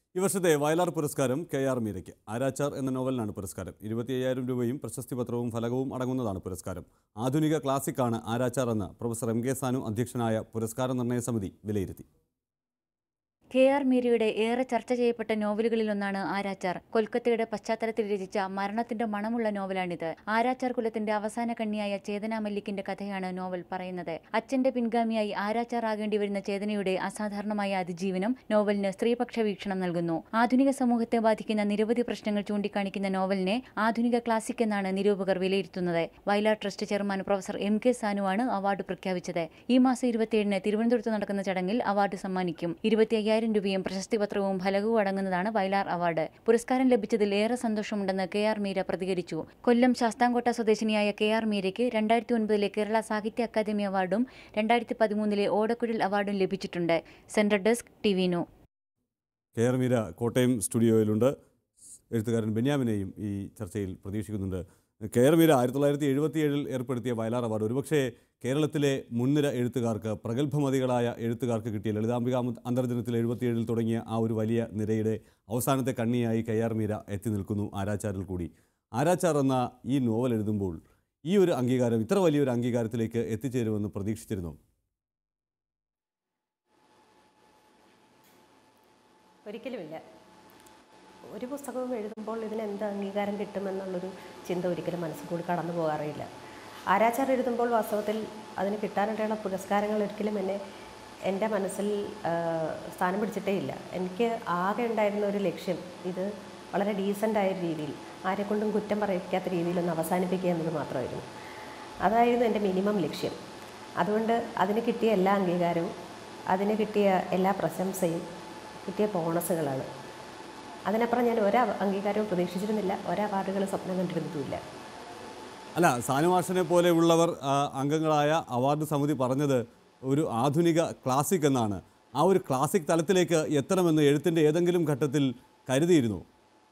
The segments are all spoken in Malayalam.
ഈ വർഷത്തെ വയലാർ പുരസ്കാരം കെ ആർ മീരയ്ക്ക് ആരാച്ചാർ എന്ന നോവലിനാണ് പുരസ്കാരം ഇരുപത്തി അയ്യായിരം രൂപയും പ്രശസ്തി പത്രവും ഫലകവും അടങ്ങുന്നതാണ് പുരസ്കാരം ആധുനിക ക്ലാസിക്കാണ് ആരാച്ചാർ എന്ന് പ്രൊഫസർ എം കെ സാനു അധ്യക്ഷനായ പുരസ്കാര നിർണയ സമിതി വിലയിരുത്തി കെ ആർ മീരയുടെ ഏറെ ചർച്ച ചെയ്യപ്പെട്ട നോവലുകളിലൊന്നാണ് ആരാച്ചാർ കൊൽക്കത്തയുടെ പശ്ചാത്തലത്തിൽ രചിച്ച മരണത്തിന്റെ മണമുള്ള നോവലാണിത് ആരാച്ചാർ കുലത്തിന്റെ അവസാന കണ്ണിയായ ചേതന മല്ലിക്കിന്റെ കഥയാണ് നോവൽ പറയുന്നത് അച്ഛന്റെ പിൻഗാമിയായി ആരാച്ചാർ ആകേണ്ടി വരുന്ന ചേതനയുടെ അസാധാരണമായ അതിജീവനം നോവലിന് സ്ത്രീപക്ഷ വീക്ഷണം നൽകുന്നു ആധുനിക സമൂഹത്തെ ബാധിക്കുന്ന നിരവധി പ്രശ്നങ്ങൾ ചൂണ്ടിക്കാണിക്കുന്ന നോവലിനെ ആധുനിക ക്ലാസിക് എന്നാണ് നിരൂപകർ വിലയിരുത്തുന്നത് Vayalar trust chairman professor M K സാനുവാണ് അവാർഡ് പ്രഖ്യാപിച്ചത് ഈ മാസം ഇരുപത്തിയേഴിന് തിരുവനന്തപുരത്ത് നടക്കുന്ന ചടങ്ങിൽ അവാർഡ് സമ്മാനിക്കും ഇരുപത്തി അയ്യായിരം രൂപയും പ്രശസ്തി പത്രവും ഫലകവും അടങ്ങുന്നതാണ് വയലാർ അവാർഡ് പുരസ്കാരം ലഭിച്ചതിൽ ഏറെ സന്തോഷമുണ്ടെന്ന് കെ ആർ മീര പ്രതികരിച്ചു കൊല്ലം ശാസ്താംകോട്ട സ്വദേശിനിയായ കെ ആർ മീരയ്ക്ക് രണ്ടായിരത്തി ഒൻപതിലെ കേരള സാഹിത്യ അക്കാദമി അവാർഡും രണ്ടായിരത്തി പതിമൂന്നിലെ ഓടക്കുഴൽ അവാർഡും ലഭിച്ചിട്ടുണ്ട് central desk T V new K R Meera Kottayam സ്റ്റുഡിയോയിലുണ്ട് എഴുത്തുകാരൻ ബെന്യാമിനെയും ഈ ചർച്ചയിൽ പ്രതീക്ഷിക്കുന്നുണ്ട് കെ ആർ മീര ആയിരത്തി തൊള്ളായിരത്തി എഴുപത്തിയേഴിൽ ഏർപ്പെടുത്തിയ വയലാർ അവാർഡ് ഒരുപക്ഷേ കേരളത്തിലെ മുൻനിര എഴുത്തുകാർക്ക് പ്രഗത്ഭമതികളായ എഴുത്തുകാർക്ക് കിട്ടിയ ലളിതാംബിക അമ- അന്തർജനത്തിൽ എഴുപത്തിയേഴിൽ തുടങ്ങിയ ആ ഒരു വലിയ നിരയുടെ അവസാനത്തെ കണ്ണിയായി കെ ആർ മീര എത്തി നിൽക്കുന്നു ആരാച്ചാറിൽ കൂടി ആരാച്ചാർ എന്ന ഈ നോവൽ എഴുതുമ്പോൾ ഈ ഒരു അംഗീകാരം ഇത്ര വലിയൊരു അംഗീകാരത്തിലേക്ക് എത്തിച്ചേരുമെന്ന് പ്രതീക്ഷിച്ചിരുന്നു ഒരിക്കലുമില്ല ഒരു പുസ്തകവും എഴുതുമ്പോൾ ഇതിന് എന്ത് അംഗീകാരം കിട്ടുമെന്നുള്ളൊരു ചിന്ത ഒരിക്കലും മനസ്സിൽ കൂടി കടന്നു പോകാറില്ല ആരാച്ചാർ എഴുതുമ്പോൾ വാസ്തവത്തിൽ അതിന് കിട്ടാനായിട്ടുള്ള പുരസ്കാരങ്ങൾ ഒരിക്കലും എന്നെ എൻ്റെ മനസ്സിൽ ആ, സ്ഥാനം പിടിച്ചിട്ടേ ഇല്ല എനിക്ക് ആകെ ഉണ്ടായിരുന്ന ഒരു ലക്ഷ്യം ഇത് വളരെ ഡീസൻ്റായ രീതിയിൽ ആരെക്കൊണ്ടും കുറ്റം പറയിക്കാത്ത രീതിയിലൊന്ന് അവസാനിപ്പിക്കുക എന്നത് മാത്രമായിരുന്നു അതായിരുന്നു എൻ്റെ മിനിമം ലക്ഷ്യം അതുകൊണ്ട് അതിന് കിട്ടിയ എല്ലാ അംഗീകാരവും അതിന് കിട്ടിയ എല്ലാ പ്രശംസയും കിട്ടിയ ബോണസുകളാണ് അതിനപ്പുറം ഞാൻ ഒരു അംഗീകാരവും പ്രതീക്ഷിച്ചിരുന്നില്ല ഒരു അവാർഡുകൾ സ്വപ്നം കണ്ടിരുന്നതുമില്ല അല്ല സാനുമാഷനെ പോലെയുള്ളവർ ആ, അംഗങ്ങളായ അവാർഡ് സമിതി പറഞ്ഞത് ഒരു ആധുനിക ക്ലാസിക് എന്നാണ് ആ ഒരു ക്ലാസിക് തലത്തിലേക്ക് എത്തണമെന്ന് എഴുത്തിൻ്റെ ഏതെങ്കിലും ഘട്ടത്തിൽ കരുതിയിരുന്നു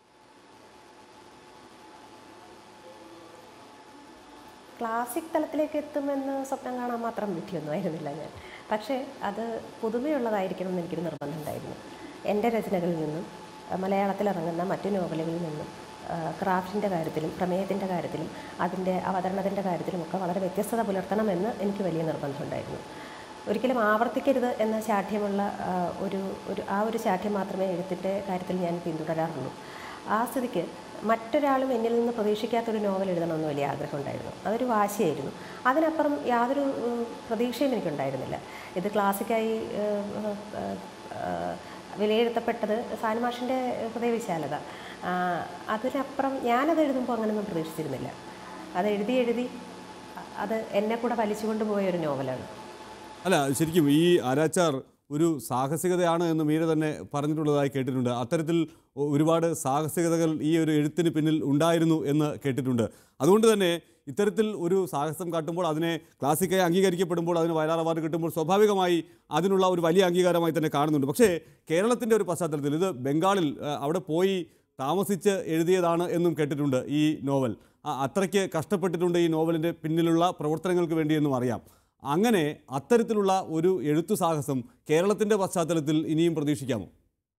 ക്ലാസിക് തലത്തിലേക്ക് എത്തുമെന്ന് സ്വപ്നം കാണാൻ മാത്രം വിധിയൊന്നും ആയിരുന്നില്ല ഞാൻ പക്ഷേ അത് പുതുമയുള്ളതായിരിക്കണം എന്ന് എനിക്കൊരു നിർബന്ധം ഉണ്ടായിരുന്നു എൻ്റെ രചനകളിൽ നിന്നും അഹ് മലയാളത്തിൽ ഇറങ്ങുന്ന മറ്റു നോവലുകളിൽ നിന്നും ക്രാഫ്റ്റിൻ്റെ കാര്യത്തിലും പ്രമേയത്തിൻ്റെ കാര്യത്തിലും അതിൻ്റെ അവതരണത്തിൻ്റെ കാര്യത്തിലുമൊക്കെ വളരെ വ്യത്യസ്തത പുലർത്തണമെന്ന് എനിക്ക് വലിയ നിർബന്ധമുണ്ടായിരുന്നു ഒരിക്കലും ആവർത്തിക്കരുത് എന്ന ശാഠ്യമുള്ള ആ, ഒരു ഒരു ആ ഒരു ശാഠ്യം മാത്രമേ എഴുത്തിൻ്റെ കാര്യത്തിൽ ഞാൻ പിന്തുടരാറുള്ളൂ ആ സ്ഥിതിക്ക് മറ്റൊരാളും എന്നിൽ നിന്ന് പ്രതീക്ഷിക്കാത്തൊരു നോവൽ എഴുതണമെന്ന് വലിയ ആഗ്രഹമുണ്ടായിരുന്നു അതൊരു വാശിയായിരുന്നു അതിനപ്പുറം യാതൊരു ഉം, പ്രതീക്ഷയും എനിക്കുണ്ടായിരുന്നില്ല ഇത് ക്ലാസിക്കായി ഏഹ്, ഏഹ്, ഏഹ്, വിലയിരുത്തപ്പെട്ടത് സാനുമാഷിൻ്റെ ഹൃദയവിശാലത ആ, അതിനപ്പുറം ഞാനത് എഴുതുമ്പോൾ അങ്ങനെയൊന്നും പ്രതീക്ഷിച്ചിരുന്നില്ല അത് എഴുതി എഴുതി അത് എന്നെ കൂടെ വലിച്ചുകൊണ്ട് പോയ ഒരു നോവലാണ് അല്ല ശരിക്കും ഈ ആരാച്ചാർ ഒരു സാഹസികതയാണ് എന്ന് മീര തന്നെ പറഞ്ഞിട്ടുള്ളതായി കേട്ടിട്ടുണ്ട് അത്തരത്തിൽ ഒ- ഒരുപാട് സാഹസികതകൾ ഈ ഒരു എഴുത്തിന് പിന്നിൽ ഉണ്ടായിരുന്നു എന്ന് കേട്ടിട്ടുണ്ട് അതുകൊണ്ട് തന്നെ ഇത്തരത്തിൽ ഒരു സാഹസം കാട്ടുമ്പോൾ അതിനെ ക്ലാസിക്കായി അംഗീകരിക്കപ്പെടുമ്പോൾ അതിന് വയലാർ അവാർഡ് കിട്ടുമ്പോൾ സ്വാഭാവികമായി അതിനുള്ള ഒരു വലിയ അംഗീകാരമായി തന്നെ കാണുന്നുണ്ട് പക്ഷേ കേരളത്തിൻ്റെ ഒരു പശ്ചാത്തലത്തിൽ ഇത് ബംഗാളിൽ ആ, അവിടെ പോയി താമസിച്ച് എഴുതിയതാണ് എന്നും കേട്ടിട്ടുണ്ട് ഈ നോവൽ ആ, അത്രയ്ക്ക് കഷ്ടപ്പെട്ടിട്ടുണ്ട് ഈ നോവലിൻ്റെ പിന്നിലുള്ള പ്രവർത്തനങ്ങൾക്ക് വേണ്ടിയെന്നും അറിയാം അങ്ങനെ അത്തരത്തിലുള്ള ഒരു എഴുത്തു സാഹസം കേരളത്തിൻ്റെ പശ്ചാത്തലത്തിൽ ഇനിയും പ്രതീക്ഷിക്കാമോ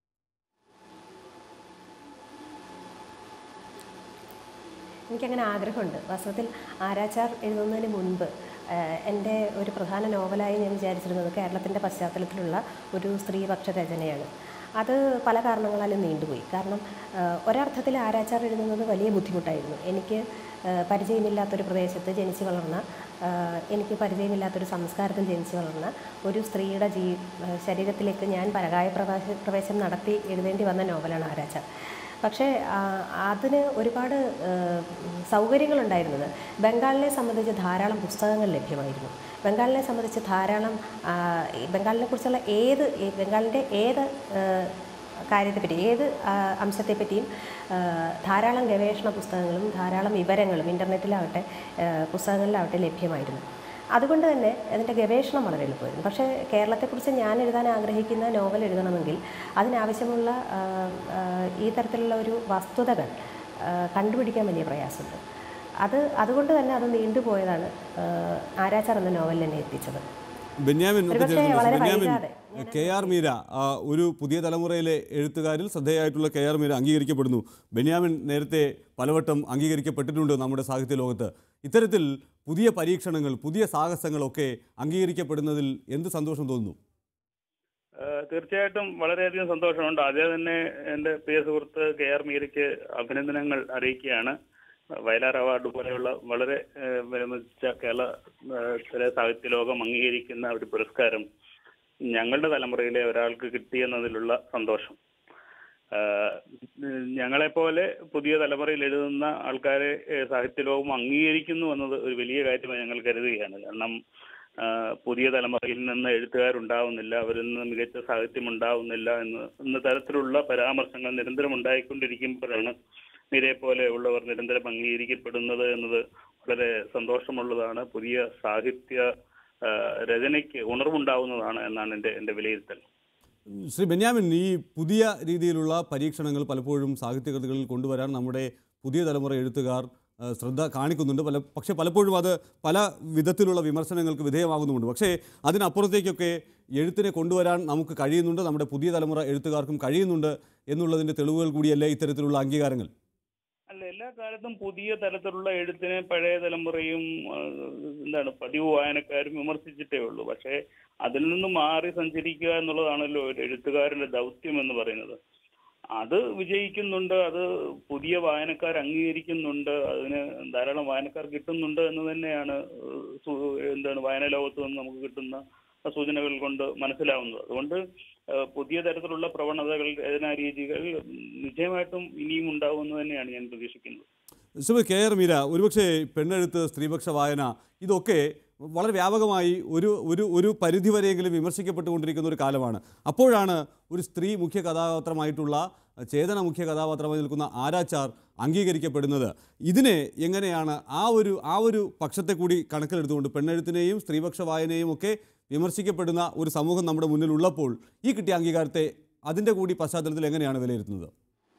എനിക്കങ്ങനെ ആഗ്രഹമുണ്ട് വാസ്തവത്തിൽ ആരാച്ചാർ എഴുതുന്നതിന് മുൻപ് ആഹ്, എൻ്റെ ഒരു പ്രധാന നോവലായി ഞാൻ വിചാരിച്ചിരുന്നത് കേരളത്തിൻ്റെ പശ്ചാത്തലത്തിലുള്ള ഒരു സ്ത്രീപക്ഷ രചനയാണ് അത് പല കാരണങ്ങളാലും നീണ്ടുപോയി കാരണം ആഹ്, ഒരർത്ഥത്തിൽ ആരാച്ചാർ എഴുതുന്നത് വലിയ ബുദ്ധിമുട്ടായിരുന്നു എനിക്ക് ആഹ്, പരിചയമില്ലാത്തൊരു പ്രദേശത്ത് ജനിച്ചു വളർന്ന ആഹ്, എനിക്ക് പരിചയമില്ലാത്തൊരു സംസ്കാരത്തിൽ ജനിച്ചു വളർന്ന ഒരു സ്ത്രീയുടെ ജീ ആഹ്, ശരീരത്തിലേക്ക് ഞാൻ പരകായ പ്രവേശ പ്രവേശം നടത്തി എഴുതേണ്ടി വന്ന നോവലാണ് ആരാച്ചാർ പക്ഷേ ആ, അതിന് ഒരുപാട് ആ, സൗകര്യങ്ങളുണ്ടായിരുന്നത് ബംഗാളിനെ സംബന്ധിച്ച് ധാരാളം പുസ്തകങ്ങൾ ലഭ്യമായിരുന്നു ബംഗാളിനെ സംബന്ധിച്ച് ധാരാളം ആ, ഈ ബംഗാളിനെ കുറിച്ചുള്ള ഏത് ഈ ബംഗാളിൻ്റെ ഏത് ആ, കാര്യത്തെപ്പറ്റി ഏത് ആ, അംശത്തെപ്പറ്റിയും ആ, ധാരാളം ഗവേഷണ പുസ്തകങ്ങളും ധാരാളം വിവരങ്ങളും ഇൻ്റർനെറ്റിലാവട്ടെ ആ, പുസ്തകങ്ങളിലാവട്ടെ ലഭ്യമായിരുന്നു അതുകൊണ്ട് തന്നെ അതിൻ്റെ ഗവേഷണം വളരെ എളുപ്പമായിരുന്നു പക്ഷേ കേരളത്തെക്കുറിച്ച് ഞാൻ എഴുതാൻ ആഗ്രഹിക്കുന്ന നോവൽ എഴുതണമെങ്കിൽ അതിനാവശ്യമുള്ള ആ, ആ, ഈ തരത്തിലുള്ള ഒരു വസ്തുതകൾ ആ, കണ്ടുപിടിക്കാൻ വലിയ പ്രയാസമുണ്ട് അത് അതുകൊണ്ട് തന്നെ അത് നീണ്ടുപോയതാണ് ആ, ആരാച്ചാർ എന്ന നോവലിൽ എന്നെ എത്തിച്ചത് ബെന്യാമിൻ ഒക്കെ ഒരുപക്ഷേ ചേർന്ന് വളരെ ബെന്യാമിൻ വൈകാതെ കെ ആർ മീര ആ, ഒരു പുതിയ തലമുറയിലെ എഴുത്തുകാരിൽ ശ്രദ്ധേയമായിട്ടുള്ള കെ ആർ മീര അംഗീകരിക്കപ്പെടുന്നു ബെന്യാമിൻ നേരത്തെ പലവട്ടം അംഗീകരിക്കപ്പെട്ടിട്ടുണ്ട് നമ്മുടെ സാഹിത്യ ലോകത്ത് ഇത്തരത്തിൽ പുതിയ പരീക്ഷണങ്ങൾ പുതിയ സാഹസങ്ങളൊക്കെ അംഗീകരിക്കപ്പെടുന്നതിൽ എന്ത് സന്തോഷം തോന്നുന്നു ഏഹ് തീർച്ചയായിട്ടും വളരെയധികം സന്തോഷമുണ്ട് ആദ്യം തന്നെ എൻ്റെ പ്രിയ സുഹൃത്ത് കെ ആർ മീരയ്ക്ക് അഭിനന്ദനങ്ങൾ അറിയിക്കുകയാണ് വയലാർ അവാർഡ് പോലെയുള്ള വളരെ ഏഹ് വിരമിച്ച കേരള ഏഹ് ചില സാഹിത്യ ലോകം അംഗീകരിക്കുന്ന ഒരു പുരസ്കാരം ഞങ്ങളുടെ തലമുറയിലെ ഒരാൾക്ക് കിട്ടിയെന്നതിലുള്ള സന്തോഷം ഏഹ് ഞങ്ങളെപ്പോലെ പുതിയ തലമുറയിൽ എഴുതുന്ന ആൾക്കാരെ ഏഹ് സാഹിത്യ ലോകം അംഗീകരിക്കുന്നു എന്നത് ഒരു വലിയ കാര്യമായി ഞങ്ങൾ കരുതുകയാണ് കാരണം ആഹ് പുതിയ തലമുറയിൽ നിന്ന് എഴുത്തുകാരുണ്ടാവുന്നില്ല അവരിൽ നിന്ന് മികച്ച സാഹിത്യം ഉണ്ടാവുന്നില്ല എന്ന് എന്ന തരത്തിലുള്ള പരാമർശങ്ങൾ നിരന്തരം ഉണ്ടായിക്കൊണ്ടിരിക്കുമ്പോഴാണ് മീരയെ പോലെ ഉള്ളവർ നിരന്തരം അംഗീകരിക്കപ്പെടുന്നത് എന്നത് വളരെ സന്തോഷമുള്ളതാണ് പുതിയ സാഹിത്യ ആഹ് രചനയ്ക്ക് ഉണർവുണ്ടാവുന്നതാണ് എന്നാണ് എൻ്റെ എൻ്റെ വിലയിരുത്തൽ ശ്രീ ബെന്യാമിൻ ഈ പുതിയ രീതിയിലുള്ള പരീക്ഷണങ്ങൾ പലപ്പോഴും സാഹിത്യകൃതികളിൽ കൊണ്ടുവരാൻ നമ്മുടെ പുതിയ തലമുറ എഴുത്തുകാർ ആ, ശ്രദ്ധ കാണിക്കുന്നുണ്ട് പല പക്ഷേ പലപ്പോഴും അത് പല വിധത്തിലുള്ള വിമർശനങ്ങൾക്ക് വിധേയമാകുന്നുമുണ്ട് പക്ഷേ അതിനപ്പുറത്തേക്കൊക്കെ എഴുത്തിനെ കൊണ്ടുവരാൻ നമുക്ക് കഴിയുന്നുണ്ട് നമ്മുടെ പുതിയ തലമുറ എഴുത്തുകാർക്കും കഴിയുന്നുണ്ട് എന്നുള്ളതിൻ്റെ തെളിവുകൾ കൂടിയല്ലേ ഇത്തരത്തിലുള്ള അംഗീകാരങ്ങൾ അല്ല എല്ലാ കാലത്തും പുതിയ തരത്തിലുള്ള എഴുത്തിനെ പഴയ തലമുറയും ആ, എന്താണ് പതിവ് വായനക്കാരും വിമർശിച്ചിട്ടേ ഉള്ളൂ പക്ഷേ അതിൽ നിന്ന് മാറി സഞ്ചരിക്കുക എന്നുള്ളതാണല്ലോ ഒരു എഴുത്തുകാരന്റെ ദൗത്യം എന്ന് പറയുന്നത് അത് വിജയിക്കുന്നുണ്ട് അത് പുതിയ വായനക്കാർ അംഗീകരിക്കുന്നുണ്ട് അതിന് ധാരാളം വായനക്കാർ കിട്ടുന്നുണ്ട് എന്ന് തന്നെയാണ് ഏഹ്, സു- എന്താണ് വായന ലോകത്ത് നിന്ന് നമുക്ക് കിട്ടുന്ന സൂചനകൾ കൊണ്ട് മനസ്സിലാവുന്നത് അതുകൊണ്ട് ഏഹ്, പുതിയ തരത്തിലുള്ള പ്രവണതകൾ രചനാ രീതികൾ നിശ്ചയമായിട്ടും ഇനിയും ഉണ്ടാവുമെന്ന് തന്നെയാണ് ഞാൻ പ്രതീക്ഷിക്കുന്നത് ശ്രീമതി കെ ആർ മീര ഒരുപക്ഷെ പെണ്ണെഴുത്ത് സ്ത്രീപക്ഷ വായന ഇതൊക്കെ വളരെ വ്യാപകമായി ഒരു ഒരു ഒരു പരിധിവരെയെങ്കിലും വിമർശിക്കപ്പെട്ടുകൊണ്ടിരിക്കുന്ന ഒരു കാലമാണ് അപ്പോഴാണ് ഒരു സ്ത്രീ മുഖ്യ കഥാപാത്രമായിട്ടുള്ള ചേതന മുഖ്യ കഥാപാത്രമായി നിൽക്കുന്ന ആരാച്ചാർ അംഗീകരിക്കപ്പെടുന്നത് ഇതിനെ എങ്ങനെയാണ് ആ ഒരു ആ ഒരു പക്ഷത്തെ കൂടി കണക്കിലെടുത്തുകൊണ്ട് പെണ്ണെഴുത്തിനെയും സ്ത്രീപക്ഷ വായനയും ഒക്കെ വിമർശിക്കപ്പെടുന്ന ഒരു സമൂഹം നമ്മുടെ മുന്നിൽ ഉള്ളപ്പോൾ ഈ കിട്ടിയ അംഗീകാരത്തെ അതിൻ്റെ കൂടി പശ്ചാത്തലത്തിൽ എങ്ങനെയാണ് വിലയിരുത്തുന്നത്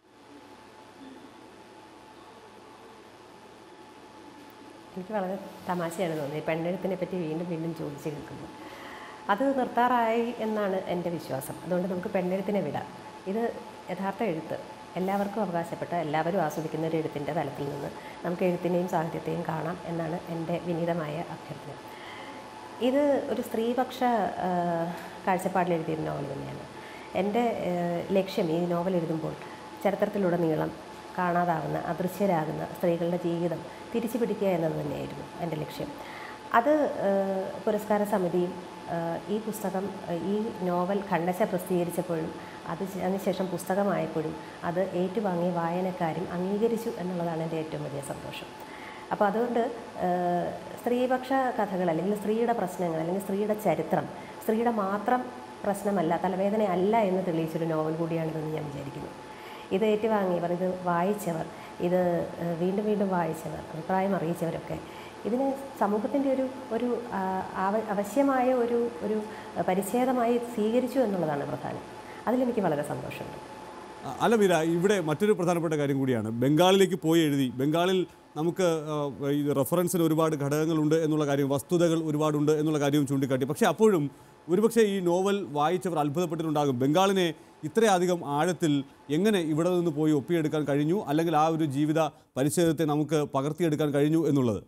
എനിക്ക് വളരെ തമാശയാണ് തോന്നിയത് പെണ്ണെഴുത്തിനെ പറ്റി വീണ്ടും വീണ്ടും ചോദിച്ചു കേൾക്കുന്നത് അത് നിർത്താറായി എന്നാണ് എൻ്റെ വിശ്വാസം അതുകൊണ്ട് നമുക്ക് പെണ്ണെഴുത്തിനെ വിടാം ഇത് യഥാർത്ഥ എഴുത്ത് എല്ലാവർക്കും അവകാശപ്പെട്ട എല്ലാവരും ആസ്വദിക്കുന്ന ഒരു എഴുത്തിൻ്റെ തലത്തിൽ നിന്ന് നമുക്ക് എഴുത്തിനെയും സാഹിത്യത്തെയും കാണാം എന്നാണ് എൻ്റെ വിനീതമായ അഭ്യർത്ഥന ഇത് ഒരു സ്ത്രീപക്ഷ ആ, കാഴ്ചപ്പാടിൽ എഴുതിയൊരു നോവൽ തന്നെയാണ് എൻ്റെ ആ, ലക്ഷ്യം ഈ നോവൽ എഴുതുമ്പോൾ ചരിത്രത്തിലുടനീളം കാണാതാവുന്ന അദൃശ്യരാകുന്ന സ്ത്രീകളുടെ ജീവിതം തിരിച്ചു പിടിക്കുക എന്നത് തന്നെയായിരുന്നു എൻ്റെ ലക്ഷ്യം അത് ആ, പുരസ്കാര സമിതിയും ആ, ഈ പുസ്തകം ആ, ഈ നോവൽ ഖണ്ഡശ പ്രസിദ്ധീകരിച്ചപ്പോഴും അത് ശേ- അതിനുശേഷം പുസ്തകമായപ്പോഴും അത് ഏറ്റുവാങ്ങിയ വായനക്കാരും അംഗീകരിച്ചു എന്നുള്ളതാണ് എൻ്റെ ഏറ്റവും വലിയ സന്തോഷം അപ്പോൾ അതുകൊണ്ട് ഏഹ്, സ്ത്രീപക്ഷ കഥകൾ അല്ലെങ്കിൽ സ്ത്രീയുടെ പ്രശ്നങ്ങൾ അല്ലെങ്കിൽ സ്ത്രീയുടെ ചരിത്രം സ്ത്രീയുടെ മാത്രം പ്രശ്നമല്ല തലവേദന അല്ല എന്ന് തെളിയിച്ചൊരു നോവൽ കൂടിയാണിതെന്ന് ഞാൻ വിചാരിക്കുന്നു ഇത് ഏറ്റുവാങ്ങിയവർ ഇത് വായിച്ചവർ ഇത് ഏഹ്, വീണ്ടും വീണ്ടും വായിച്ചവർ അഭിപ്രായം അറിയിച്ചവരൊക്കെ ഇതിനെ സമൂഹത്തിൻ്റെ ഒരു ഒരു ആ, ആവ- അവശ്യമായ ഒരു ഒരു പരിച്ഛേദമായി സ്വീകരിച്ചു എന്നുള്ളതാണ് പ്രധാനം അതിലെനിക്ക് വളരെ സന്തോഷമുണ്ട് അ- അല്ല മീര ഇവിടെ മറ്റൊരു പ്രധാനപ്പെട്ട കാര്യം കൂടിയാണ് ബംഗാളിലേക്ക് പോയി എഴുതി ബംഗാളിൽ നമുക്ക് ആ, ഈ റെഫറൻസിന് ഒരുപാട് ഘടകങ്ങളുണ്ട് എന്നുള്ള കാര്യം വസ്തുതകൾ ഒരുപാടുണ്ട് എന്നുള്ള കാര്യവും ചൂണ്ടിക്കാട്ടി പക്ഷേ അപ്പോഴും ഒരുപക്ഷെ ഈ നോവൽ വായിച്ചവർ അത്ഭുതപ്പെട്ടിട്ടുണ്ടാകും ബംഗാളിനെ ഇത്രയധികം ആഴത്തിൽ എങ്ങനെ ഇവിടെ നിന്ന് പോയി ഒപ്പിയെടുക്കാൻ കഴിഞ്ഞു അല്ലെങ്കിൽ ആ ഒരു ജീവിത പരിച്ഛേദത്തെ നമുക്ക് പകർത്തിയെടുക്കാൻ കഴിഞ്ഞു എന്നുള്ളത്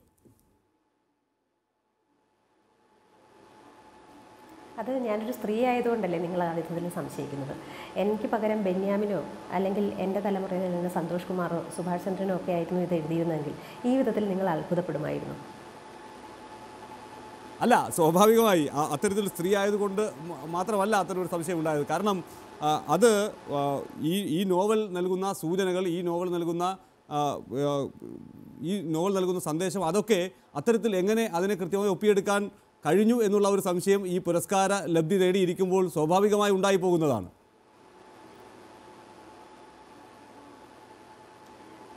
അത് ഞാനൊരു സ്ത്രീ ആയതുകൊണ്ടല്ലേ നിങ്ങൾ ആ വിധത്തിൽ സംശയിക്കുന്നത് എനിക്ക് പകരം ബെന്യാമിനോ അല്ലെങ്കിൽ എൻ്റെ തലമുറയിൽ നിന്ന് സന്തോഷ് കുമാറോ സുഭാഷ് ചന്ദ്രനോ ഒക്കെ ആയിരുന്നു ഇത് എഴുതിയിരുന്നെങ്കിൽ ഈ വിധത്തിൽ നിങ്ങൾ അത്ഭുതപ്പെടുമായിരുന്നു അല്ല സ്വാഭാവികമായി ആ- അത്തരത്തിൽ സ്ത്രീ ആയതുകൊണ്ട് മ- മാത്രമല്ല അത്തരം ഒരു സംശയം ഉണ്ടായത് കാരണം ആ, അത് ആ, ഈ ഈ നോവൽ നൽകുന്ന സൂചനകൾ ഈ നോവൽ നൽകുന്ന ആ, ആ, ഈ നോവൽ നൽകുന്ന സന്ദേശം അതൊക്കെ അത്തരത്തിൽ എങ്ങനെ അതിനെ കൃത്യമായി ഒപ്പിയെടുക്കാൻ കഴിഞ്ഞു എന്നുള്ള ഒരു സംശയം ഈ പുരസ്കാര ലബ്ധി നേടിയിരിക്കുമ്പോൾ സ്വാഭാവികമായി ഉണ്ടായി പോകുന്നതാണ്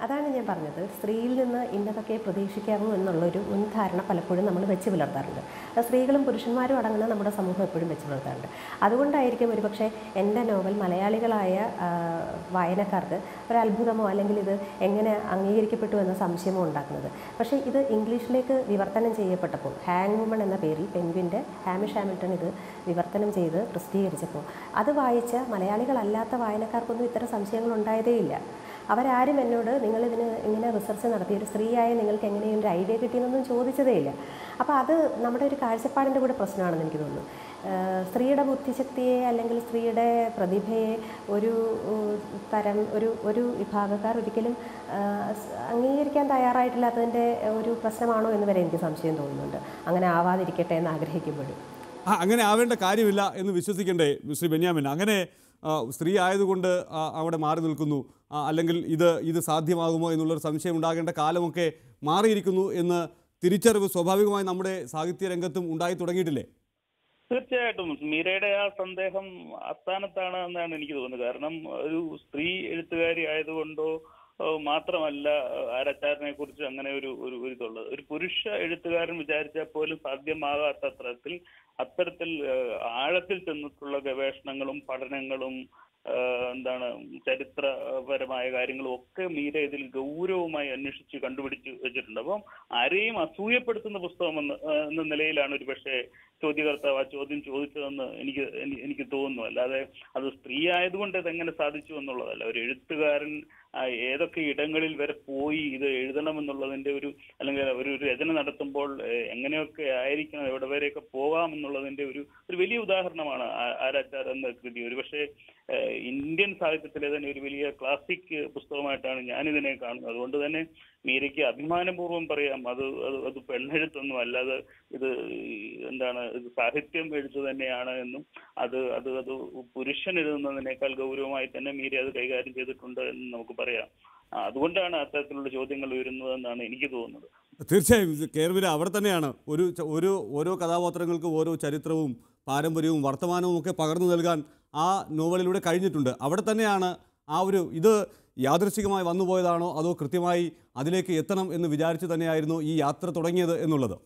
അതാണ് ഞാൻ പറഞ്ഞത് സ്ത്രീയിൽ നിന്ന് ഇന്നതൊക്കെ പ്രതീക്ഷിക്കാവൂ എന്നുള്ളൊരു മുൻധാരണ പലപ്പോഴും നമ്മൾ വെച്ച് പുലർത്താറുണ്ട് അത് സ്ത്രീകളും പുരുഷന്മാരും അടങ്ങുന്ന നമ്മുടെ സമൂഹം എപ്പോഴും വെച്ച് പുലർത്താറുണ്ട് അതുകൊണ്ടായിരിക്കും ഒരുപക്ഷെ എൻ്റെ നോവൽ മലയാളികളായ ആ, വായനക്കാർക്ക് ഒരു അത്ഭുതമോ അല്ലെങ്കിൽ ഇത് എങ്ങനെ അംഗീകരിക്കപ്പെട്ടു എന്ന സംശയമോ ഉണ്ടാക്കുന്നത് പക്ഷേ ഇത് ഇംഗ്ലീഷിലേക്ക് വിവർത്തനം ചെയ്യപ്പെട്ടപ്പോൾ ഹാങ് വുമൺ എന്ന പേരിൽ പെൻഗ്വിൻ്റെ ഹാമിഷ് ഹാമിൽട്ടൺ ഇത് വിവർത്തനം ചെയ്ത് പ്രസിദ്ധീകരിച്ചപ്പോൾ അത് വായിച്ച മലയാളികളല്ലാത്ത വായനക്കാർക്കൊന്നും ഇത്തരം സംശയങ്ങൾ ഉണ്ടായതേയില്ല അവരാരും എന്നോട് നിങ്ങളിതിന് ഇങ്ങനെ റിസർച്ച് നടത്തി ഒരു സ്ത്രീയായ നിങ്ങൾക്ക് എങ്ങനെയും ഒരു ഐഡിയ കിട്ടിയെന്നൊന്നും ചോദിച്ചതേയില്ല അപ്പോൾ അത് നമ്മുടെ ഒരു കാഴ്ചപ്പാടിൻ്റെ കൂടെ പ്രശ്നമാണെന്ന് എനിക്ക് തോന്നുന്നു ഏഹ് സ്ത്രീയുടെ ബുദ്ധിശക്തിയെ അല്ലെങ്കിൽ സ്ത്രീയുടെ പ്രതിഭയെ ഒരു ഏഹ് തരം ഒരു ഒരു വിഭാഗക്കാർ ഒരിക്കലും ഏഹ് സ് അംഗീകരിക്കാൻ തയ്യാറായിട്ടില്ലാത്തതിൻ്റെ ഒരു പ്രശ്നമാണോ എന്ന് വരെ എനിക്ക് സംശയം തോന്നുന്നുണ്ട് അങ്ങനെ ആവാതിരിക്കട്ടെ എന്ന് ആഗ്രഹിക്കുമ്പോഴും ആ, അങ്ങനെ ആവേണ്ട കാര്യമില്ല എന്ന് വിശ്വസിക്കണ്ടേ ശ്രീ ബെന്യാമിൻ അങ്ങനെ ആ, സ്ത്രീ ആയതുകൊണ്ട് ആ, അവിടെ മാറി നിൽക്കുന്നു ആ, അല്ലെങ്കിൽ ഇത് ഇത് സാധ്യമാകുമോ എന്നുള്ളൊരു സംശയം ഉണ്ടാകേണ്ട കാലമൊക്കെ മാറിയിരിക്കുന്നു എന്ന് തിരിച്ചറിവ് സ്വാഭാവികമായി നമ്മുടെ സാഹിത്യ രംഗത്തും ഉണ്ടായി തുടങ്ങിയിട്ടില്ലേ തീർച്ചയായിട്ടും മീരയുടെ ആ സന്ദേഹം അസ്ഥാനത്താണ് എന്നാണ് എനിക്ക് തോന്നുന്നത് കാരണം ഒരു സ്ത്രീ എഴുത്തുകാരി ആയതുകൊണ്ടോ ഏഹ് മാത്രമല്ല ഏഹ് ആരാച്ചാരനെ കുറിച്ച് അങ്ങനെ ഒരു ഒരു ഒരു ഇതുള്ളത് ഒരു പുരുഷ എഴുത്തുകാരൻ വിചാരിച്ചാൽ പോലും സാധ്യമാകാത്ത അത്തരത്തിൽ അത്തരത്തിൽ ഏഹ് ആഴത്തിൽ ചെന്നിട്ടുള്ള ഗവേഷണങ്ങളും പഠനങ്ങളും ഏഹ് എന്താണ് ചരിത്രപരമായ കാര്യങ്ങളും ഒക്കെ മീര ഇതിൽ ഗൗരവമായി അന്വേഷിച്ച് കണ്ടുപിടിച്ച് വെച്ചിട്ടുണ്ട് അപ്പം ആരെയും അസൂയപ്പെടുത്തുന്ന പുസ്തകം എന്ന ഏഹ് എന്ന നിലയിലാണ് ഒരു പക്ഷേ ചോദ്യകർത്താവ് ആ ചോദ്യം ചോദിച്ചതെന്ന് എനിക്ക് എനി- എനിക്ക് തോന്നുന്നു അല്ലാതെ അത് സ്ത്രീ ആയതുകൊണ്ട് ഇതെങ്ങനെ സാധിച്ചു എന്നുള്ളതല്ല ഒരു എഴുത്തുകാരൻ ആ, ഏതൊക്കെ ഇടങ്ങളിൽ വരെ പോയി ഇത് എഴുതണമെന്നുള്ളതിന്റെ ഒരു അല്ലെങ്കിൽ ഒരു ഒരു രചന നടത്തുമ്പോൾ ഏഹ്, എങ്ങനെയൊക്കെ ആയിരിക്കണം എവിടെ വരെയൊക്കെ പോകാം എന്നുള്ളതിന്റെ ഒരു ഒരു വലിയ ഉദാഹരണമാണ് ആ- ആരാച്ചാർ എന്ന കൃതി ഒരുപക്ഷെ ഏഹ്, ഇന്ത്യൻ സാഹിത്യത്തിലെ തന്നെ ഒരു വലിയ ക്ലാസിക് പുസ്തകമായിട്ടാണ് ഞാനിതിനെ കാണുന്നത് അതുകൊണ്ട് തന്നെ മീരയ്ക്ക് അഭിമാനപൂർവ്വം പറയാം അത് അത് അത് പെണ്ണെഴുത്തൊന്നും അല്ലാതെ ഇത് ഈ എന്താണ് ഇത് സാഹിത്യം എഴുത്ത് തന്നെയാണ് എന്നും അത് അത് അത് പുരുഷൻ എഴുതുന്നതിനേക്കാൾ ഗൗരവമായി തന്നെ മീര അത് കൈകാര്യം ചെയ്തിട്ടുണ്ട് എന്ന് നമുക്ക് പറയാം ആ, അതുകൊണ്ടാണ് അത്തരത്തിലുള്ള ചോദ്യങ്ങൾ ഉയരുന്നതെന്നാണ് എനിക്ക് തോന്നുന്നത് തീർച്ചയായും ഇത് കേർവില അവിടെ തന്നെയാണ് ഒരു ച- ഒരു ഓരോ കഥാപാത്രങ്ങൾക്കും ഓരോ ചരിത്രവും പാരമ്പര്യവും വർത്തമാനവും ഒക്കെ പകർന്നു നൽകാൻ ആ നോവലിലൂടെ കഴിഞ്ഞിട്ടുണ്ട് അവിടെ തന്നെയാണ് ആ ഒരു ഇത് യാദൃശികമായി വന്നുപോയതാണോ അതോ കൃത്യമായി അതിലേക്ക് എത്തണം എന്ന് വിചാരിച്ചു തന്നെയായിരുന്നു ഈ യാത്ര തുടങ്ങിയത് എന്നുള്ളത്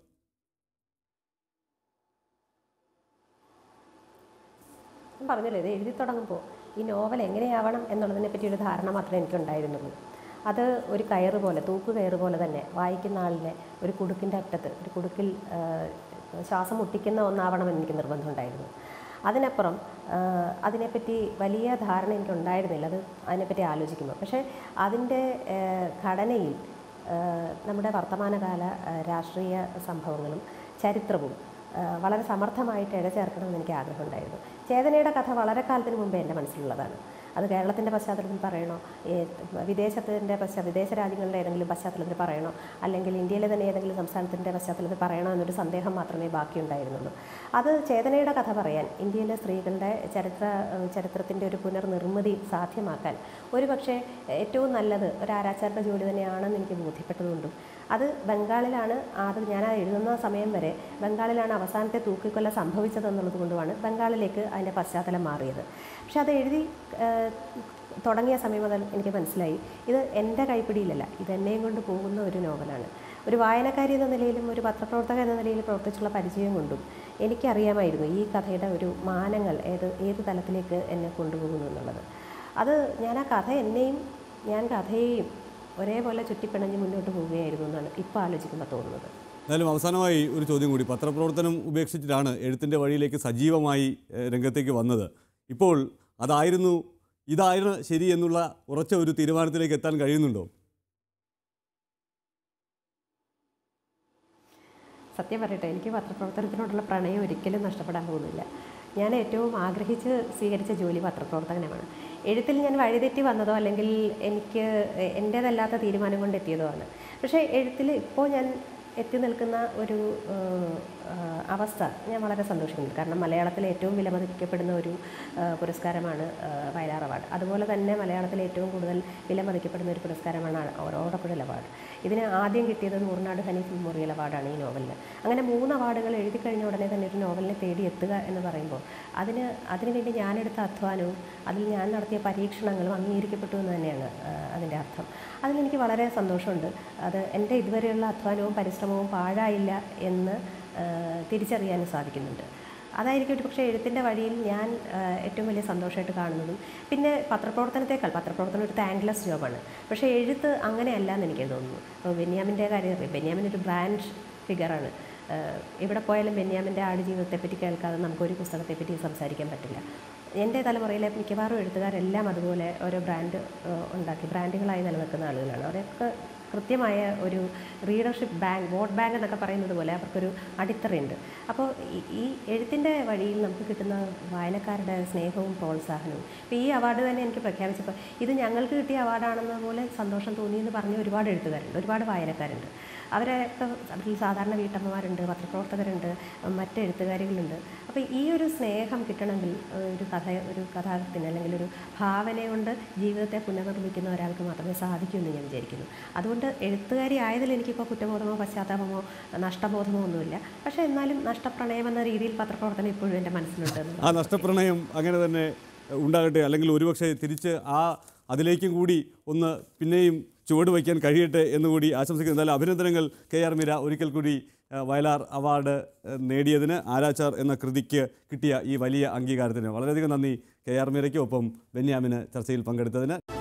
ഞാൻ പറഞ്ഞല്ലോ ഇത് എഴുതി തുടങ്ങുമ്പോൾ ഈ നോവൽ എങ്ങനെയാവണം എന്നുള്ളതിനെ പറ്റി ഒരു ധാരണ മാത്രമേ എനിക്കുണ്ടായിരുന്നുള്ളൂ അത് ഒരു കയറ് പോലെ തൂക്ക് കയറ് പോലെ തന്നെ വായിക്കുന്ന ആളിനെ ഒരു കുടുക്കിൻ്റെ അറ്റത്ത് ഒരു കുടുക്കിൽ ആ, ശ്വാസം മുട്ടിക്കുന്ന ഒന്നാവണമെന്ന് എനിക്ക് നിർബന്ധമുണ്ടായിരുന്നു അതിനപ്പുറം ആ, അതിനെപ്പറ്റി വലിയ ധാരണ എനിക്കുണ്ടായിരുന്നില്ല അത് അതിനെപ്പറ്റി ആലോചിക്കുമ്പോൾ പക്ഷേ അതിൻ്റെ ആ, ഘടനയിൽ ആ, നമ്മുടെ വർത്തമാനകാല ആ, രാഷ്ട്രീയ സംഭവങ്ങളും ചരിത്രവും ആ, വളരെ സമർത്ഥമായിട്ട് ഇഴചേർക്കണമെന്ന് എനിക്ക് ആഗ്രഹമുണ്ടായിരുന്നു ചേതനയുടെ കഥ വളരെ കാലത്തിന് മുമ്പേ എൻ്റെ മനസ്സിലുള്ളതാണ് അത് കേരളത്തിൻ്റെ പശ്ചാത്തലത്തിൽ പറയണോ ഏ, വിദേശത്തിൻ്റെ പശ്ചാ വിദേശ രാജ്യങ്ങളുടെ ഏതെങ്കിലും പശ്ചാത്തലത്തിൽ പറയണോ അല്ലെങ്കിൽ ഇന്ത്യയിലെ തന്നെ ഏതെങ്കിലും സംസ്ഥാനത്തിൻ്റെ പശ്ചാത്തലത്തിൽ പറയണോ എന്നൊരു സന്ദേഹം മാത്രമേ ബാക്കിയുണ്ടായിരുന്നുള്ളൂ അത് ചേതനയുടെ കഥ പറയാൻ ഇന്ത്യയിലെ സ്ത്രീകളുടെ ചരിത്ര ചരിത്രത്തിൻ്റെ ഒരു പുനർനിർമ്മിതി സാധ്യമാക്കാൻ ഒരുപക്ഷെ ഏറ്റവും നല്ലത് ഒരു ആരാച്ചാരുടെ ജോലി തന്നെയാണെന്ന് എനിക്ക് ബോധ്യപ്പെട്ടതുകൊണ്ടും അത് ബംഗാളിലാണ് അത് ഞാൻ ആ എഴുതുന്ന സമയം വരെ ബംഗാളിലാണ് അവസാനത്തെ തൂക്കിക്കൊല സംഭവിച്ചതെന്നുള്ളത് കൊണ്ടുമാണ് ബംഗാളിലേക്ക് അതിൻ്റെ പശ്ചാത്തലം മാറിയത് പക്ഷെ അത് എഴുതി ഏഹ്, തുടങ്ങിയ സമയം മുതൽ എനിക്ക് മനസ്സിലായി ഇത് എൻ്റെ കൈപ്പിടിയിലല്ല ഇത് എന്നെയും കൊണ്ട് പോകുന്ന ഒരു നോവലാണ് ഒരു വായനക്കാരി എന്ന നിലയിലും ഒരു പത്രപ്രവർത്തക എന്ന നിലയിൽ പ്രവർത്തിച്ചുള്ള പരിചയം കൊണ്ടും എനിക്കറിയാമായിരുന്നു ഈ കഥയുടെ ഒരു മാനങ്ങൾ ഏത് ഏത് തലത്തിലേക്ക് എന്നെ കൊണ്ടുപോകുന്നു എന്നുള്ളത് അത് ഞാൻ ആ കഥ എന്നെയും ഞാൻ കഥയെയും ഒരേപോലെ ചുറ്റിപ്പിണഞ്ഞ് മുന്നോട്ട് പോവുകയായിരുന്നു എന്നാണ് ഇപ്പോൾ ആലോചിക്കുമ്പോൾ തോന്നുന്നത് എന്നാലും അവസാനമായി ഒരു ചോദ്യം കൂടി പത്രപ്രവർത്തനം ഉപേക്ഷിച്ചിട്ടാണ് എഴുത്തിൻ്റെ വഴിയിലേക്ക് സജീവമായി ഏഹ്, രംഗത്തേക്ക് വന്നത് ഇപ്പോൾ അതായിരുന്നു ഇതായിരുന്നു ശരി എന്നുള്ള ഉറച്ച ഒരു തീരുമാനത്തിലേക്ക് എത്താൻ കഴിയുന്നുണ്ടോ സത്യം പറയട്ടെ എനിക്ക് പത്രപ്രവർത്തനത്തിനോടുള്ള പ്രണയം ഒരിക്കലും നഷ്ടപ്പെടാൻ പോകുന്നില്ല ഞാൻ ഏറ്റവും ആഗ്രഹിച്ച് സ്വീകരിച്ച ജോലി പത്രപ്രവർത്തനമാണ് എഴുത്തിൽ ഞാൻ വഴിതെറ്റി വന്നതോ അല്ലെങ്കിൽ എനിക്ക് എ- എൻ്റേതല്ലാത്ത തീരുമാനം കൊണ്ട് എത്തിയതോ ആണ് പക്ഷേ എഴുത്തിൽ ഇപ്പോൾ ഞാൻ എത്തി നിൽക്കുന്ന ഒരു ഏഹ്, ആഹ്, അവസ്ഥ ഞാൻ വളരെ സന്തോഷിക്കുന്നു കാരണം മലയാളത്തിലെ ഏറ്റവും വിലമതിക്കപ്പെടുന്ന ഒരു ആഹ്, പുരസ്കാരമാണ് ആഹ്, വയലാർ അവാർഡ് അതുപോലെ തന്നെ മലയാളത്തിലെ ഏറ്റവും കൂടുതൽ വിലമതിക്കപ്പെടുന്ന ഒരു പുരസ്കാരമാണ് ഓടക്കുഴൽ അവാർഡ് ഇതിന് ആദ്യം കിട്ടിയത് നൂറിനാട് ഹനീഫ് മെമ്മോറിയൽ അവാർഡാണ് ഈ നോവലിന് അങ്ങനെ മൂന്ന് അവാർഡുകൾ എഴുതി കഴിഞ്ഞ ഉടനെ തന്നെ ഒരു നോവലിനെ തേടി എത്തുക എന്ന് പറയുമ്പോൾ അതിന് അതിനുവേണ്ടി ഞാനെടുത്ത അധ്വാനവും അതിൽ ഞാൻ നടത്തിയ പരീക്ഷണങ്ങളും അംഗീകരിക്കപ്പെട്ടു എന്ന് തന്നെയാണ് ആഹ്, അതിൻ്റെ അർത്ഥം അതിലെനിക്ക് വളരെ സന്തോഷമുണ്ട് അത് എൻ്റെ ഇതുവരെയുള്ള അധ്വാനവും പരിശ്രമവും പാഴായില്ല എന്ന് ആഹ്, തിരിച്ചറിയാനും സാധിക്കുന്നുണ്ട് അതായിരിക്കും ഒരു പക്ഷേ എഴുത്തിൻ്റെ വഴിയിൽ ഞാൻ ആഹ്, ഏറ്റവും വലിയ സന്തോഷമായിട്ട് കാണുന്നതും പിന്നെ പത്രപ്രവർത്തനത്തെക്കാൾ പത്രപ്രവർത്തനം ഒരു താങ്ക്ലെസ് ജോബാണ് പക്ഷേ എഴുത്ത് അങ്ങനെയല്ല എന്ന് എനിക്ക് തോന്നുന്നു അപ്പോൾ ബെന്യാമിൻ്റെ കാര്യം അറിയാം ബെന്യാമിൻ ഒരു ബ്രാൻഡ് ഫിഗറാണ് ആഹ്, എവിടെ പോയാലും ബെന്യാമിൻ്റെ ആടുജീവിതത്തെപ്പറ്റി കേൾക്കാതെ നമുക്കൊരു പുസ്തകത്തെപ്പറ്റി സംസാരിക്കാൻ പറ്റില്ല എൻ്റെ തലമുറയിലെ മിക്കവാറും എഴുത്തുകാരെല്ലാം അതുപോലെ ഓരോ ബ്രാൻഡ് ആഹ്, ഉണ്ടാക്കി ബ്രാൻഡുകളായി നിലനിൽക്കുന്ന ആളുകളാണ് അവരൊക്കെ കൃത്യമായ ഒരു റീഡർഷിപ്പ് ബാങ്ക് വോട്ട് ബാങ്ക് എന്നൊക്കെ പറയുന്നത് പോലെ അവർക്കൊരു അടിത്തറയുണ്ട് അപ്പോൾ ഈ- ഈ എഴുത്തിൻ്റെ വഴിയിൽ നമുക്ക് കിട്ടുന്ന വായനക്കാരുടെ സ്നേഹവും പ്രോത്സാഹനവും ഇപ്പോൾ ഈ അവാർഡ് തന്നെ എനിക്ക് പ്രഖ്യാപിച്ചപ്പോൾ ഇത് ഞങ്ങൾക്ക് കിട്ടിയ അവാർഡാണെന്ന പോലെ സന്തോഷം തോന്നിയെന്ന് പറഞ്ഞ ഒരുപാട് എഴുത്തുകാരുണ്ട് ഒരുപാട് വായനക്കാരുണ്ട് അവരൊക്കെ അതിൽ സാധാരണ വീട്ടമ്മമാരുണ്ട് പത്രപ്രവർത്തകരുണ്ട് മറ്റ് എഴുത്തുകാരികളുണ്ട് അപ്പോൾ ഈ ഒരു സ്നേഹം കിട്ടണമെങ്കിൽ ഏഹ്, ഒരു കഥ ഒരു കഥാകൃത്തിന് അല്ലെങ്കിൽ ഒരു ഭാവന കൊണ്ട് ജീവിതത്തെ പുനർനിർമ്മിക്കുന്ന ഒരാൾക്ക് മാത്രമേ സാധിക്കൂ എന്ന് ഞാൻ വിചാരിക്കുന്നു അതുകൊണ്ട് എഴുത്തുകാരി ആയതിൽ എനിക്കിപ്പോൾ കുറ്റബോധമോ പശ്ചാത്താപമോ നഷ്ടബോധമോ ഒന്നുമില്ല പക്ഷേ എന്നാലും നഷ്ടപ്രണയം എന്ന രീതിയിൽ പത്രപ്രവർത്തനം ഇപ്പോഴും എൻ്റെ മനസ്സിലുണ്ട് എന്ന് ആ നഷ്ടപ്രണയം അങ്ങനെ തന്നെ ഉണ്ടാകട്ടെ അല്ലെങ്കിൽ ഒരുപക്ഷെ തിരിച്ച് ആ അതിലേക്കും കൂടി ഒന്ന് പിന്നെയും ചുവട് വയ്ക്കാൻ കഴിയട്ടെ എന്നുകൂടി ആശംസിക്കുന്നു എന്തായാലും അഭിനന്ദനങ്ങൾ കെ ആർ മീര ഒരിക്കൽ കൂടി ആ, വയലാർ അവാർഡ് ആ, നേടിയതിന് ആരാച്ചാർ എന്ന കൃതിക്ക് കിട്ടിയ ഈ വലിയ അംഗീകാരത്തിന് വളരെയധികം നന്ദി കെ ആർ മീരയ്ക്കും ഒപ്പം ബെന്യാമിന് ചർച്ചയിൽ പങ്കെടുത്തതിന്